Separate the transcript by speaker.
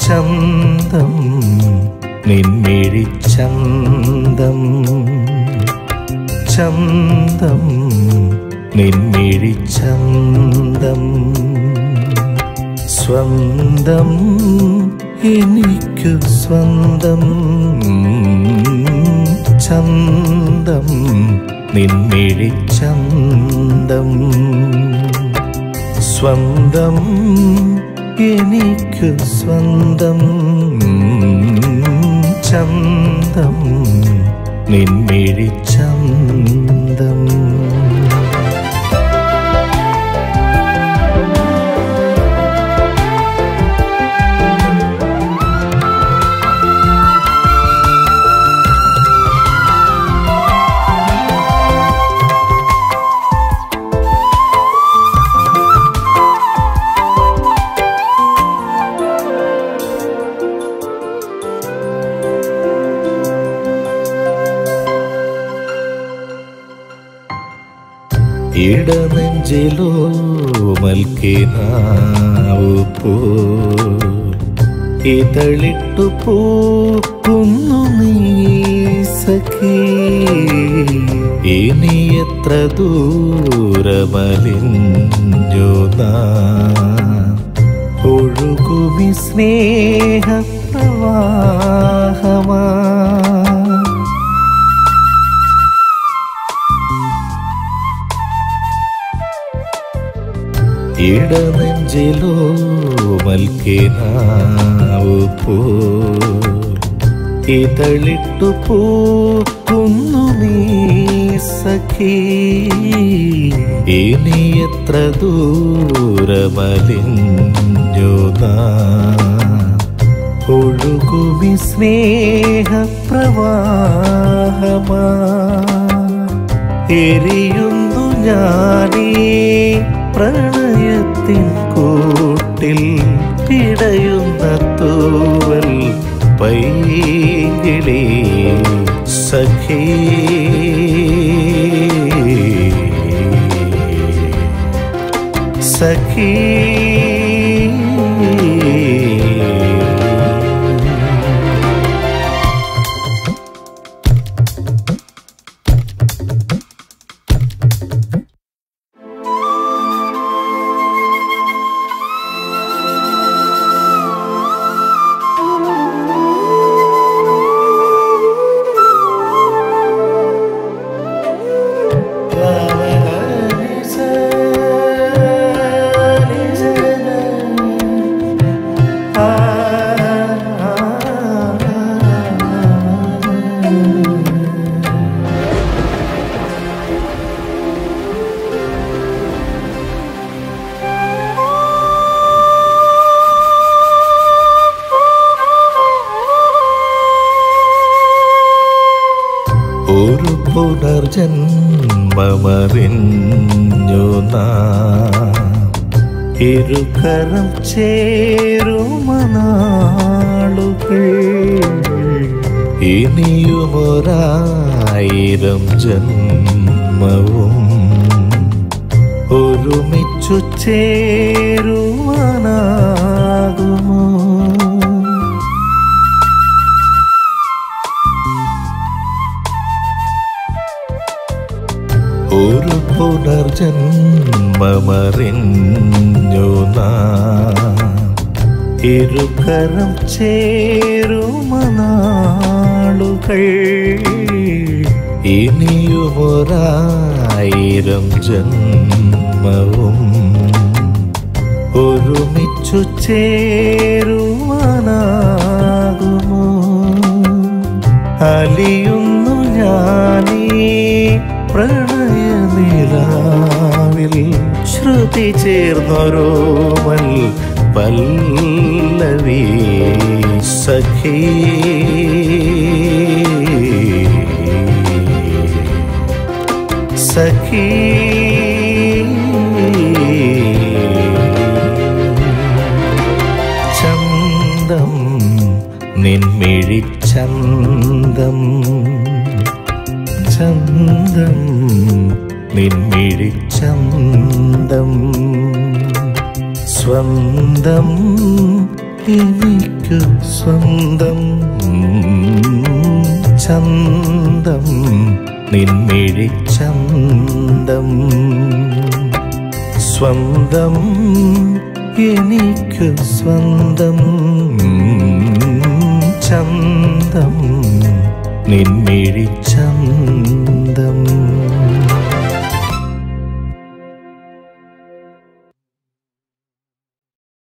Speaker 1: ചന്തം നിൻമിഴിച്ചന്തം ചന്തം നിൻമിഴിച്ചന്തം സ്വന്തം എനിക്കു സ്വന്തം ചന്തം നിൻമിഴിച്ചന്തം സ്വന്തം എനിക്കു സ്വന്തം ചന്തം നിൻമിഴിച്ചന്തം ഇടനെഞ്ചിലോ മൽക്കിനാവു പോ ഇതളിട്ടു പൂക്കുന്നു നീ സഖി ഇനി എത്ര ദൂരമലിഞ്ഞു നാം ഒഴുകുമി സ്നേഹപ്രവാഹമാ ഇടനെഞ്ചിലോ മൽക്കിനാവു പോ ഇതളിട്ടു പൂക്കുന്നു നീ സഖി ഇനി എത്ര ദൂരമലിഞ്ഞു നാം ഒഴുകുമി സ്നേഹപ്രവാഹമാ എരിയുന്നു ഞാനീ പ്രണയത്തിൻ കൂട്ടിൽ പിടയുന്ന തൂവൽ പൈകിളി സഖി സഖി ഒരു പുനർജന്മമറിഞ്ഞു നാം ഇരുകരം ചേരുമനാളുകൾ ഇനിയുമൊരായിരം ജന്മവും ഒരുമിച്ചു ചേരുവാനാകുമോ ഒരു പുനർജന്മമറിഞ്ഞു നാം ഇരുകരം ചേരുമനാളുകൾ ഇനിയുമൊരായിരം ജന്മവും ഒരുമിച്ചു ചേരുവാനാകുമോ അലിയുന്നു ഞാനീ പ്രണയനിലാവിൽ ശ്രുതി ചേർന്നൊരോമൽ പല്ലവി സഖി സഖി ചന്തം നിൻമിഴിച്ചന്തം ചന്തം നിൻമിഴിച്ചന്തം സ്വന്തം എനിക്കു സ്വന്തം ചന്തം നിൻമിഴി ചന്തം സ്വന്തം എനിക്കു സ്വന്തം ചന്തം നിൻമിഴി ചന്തം